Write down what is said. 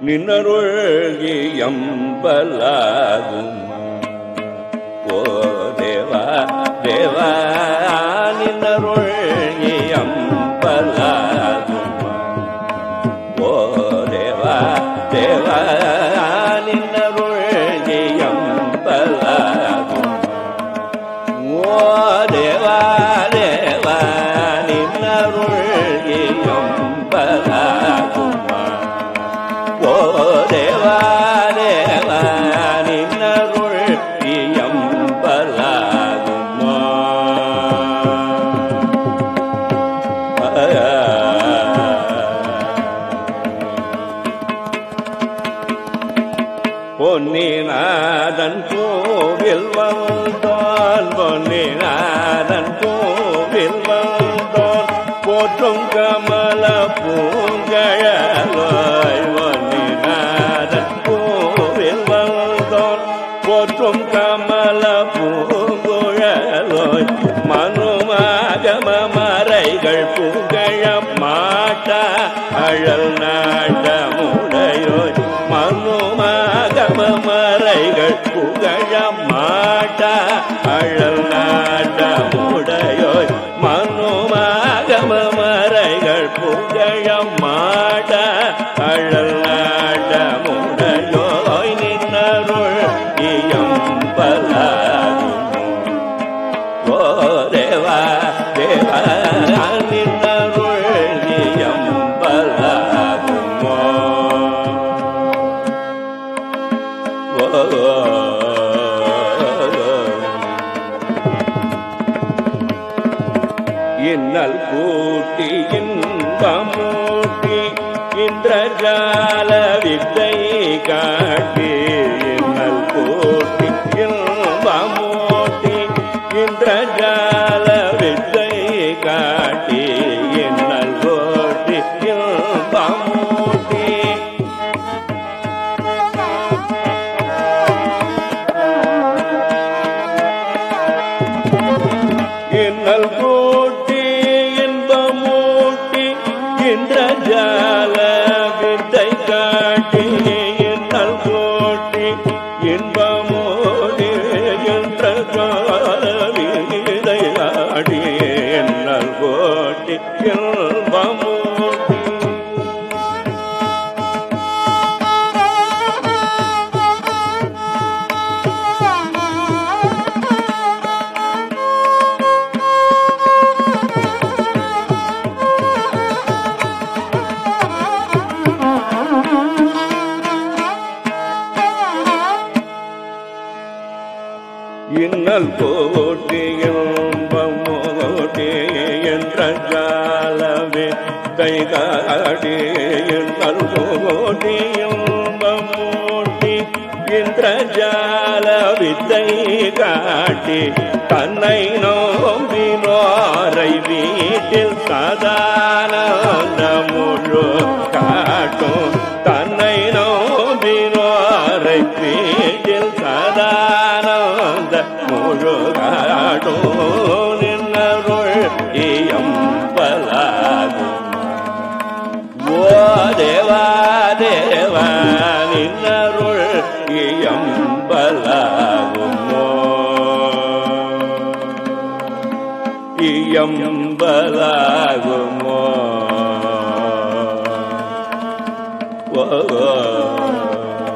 நின்னருள்கியம்பலாகும் ஓ தேவா தேவா நின்னருள்கியம்பலாகும் ஓ தேவா தேவா நின்னருள்கியம்பலாகும் ஓ தேவா தேவா நின்னருள்கியம்பலாகுமா ஓ தேவா தேவா நின்னருள் இயம்பலாகுமா பொன்னிநாதன் கோவில் வந்தான் பொன்னிநாதன் கோவில் வந்தான் போற்றும் கமல பூங்கழலாய் பொன்னிநாதன் கோவில் வந்தான் போற்றும் கமல பூங்குழலோய் மனுமாகம மறைகள் புகழ மாட்டா அழல் நாட்டமுடையோய் மனுமாகம மறைகள் புகழ மாட்டா அழல் நாட்டமுடையோய் மனுமாகம மறைகள் புகழ மாட்டா அழல் நாட்டமுடையோய் நின்னருள் இயம்பலாகும் ஓ தேவா தேவா நின்னருள் இயம்பலாகுமோ ஓ இன்னல் கூட்டி இன்பமூட்டி இந்திரஜால வித்தை காட்டி இன்னல் கூட்டி இன்பமூட்டி இந்திரஜால வித்தை காட்டி இன்னல் கூட்டி இன்பமூட்டி இன்னல் கூட்டி இன்பமூட்டி இந்திரஜால வித்தை காட்டி இன்னல் கூட்டி இன்பமூட்டி இந்திரஜால வித்தை காட்டி இன்னல் கூட்டி இன்பமூட்டி இன்னல் போட்டியம்பமோட்டி என்ற ஜாலவே கைகாடி இன்னல் போட்டியம்பமோட்டி என்ற ஜால வித்தை காட்டி தன்னை நோம்பினோரை வீட்டில் சதானந்த முழு காட்டும் தன்னை நோம்பினோரை வீட்டில் சதானந்த முழு காட்டும் நின்னருள் இயம்பலாகும் ஓ தேவா தேவா நின்னருள் இயம்பலாகுமோ இயம்பலாகுமோ ஓ, ஓ.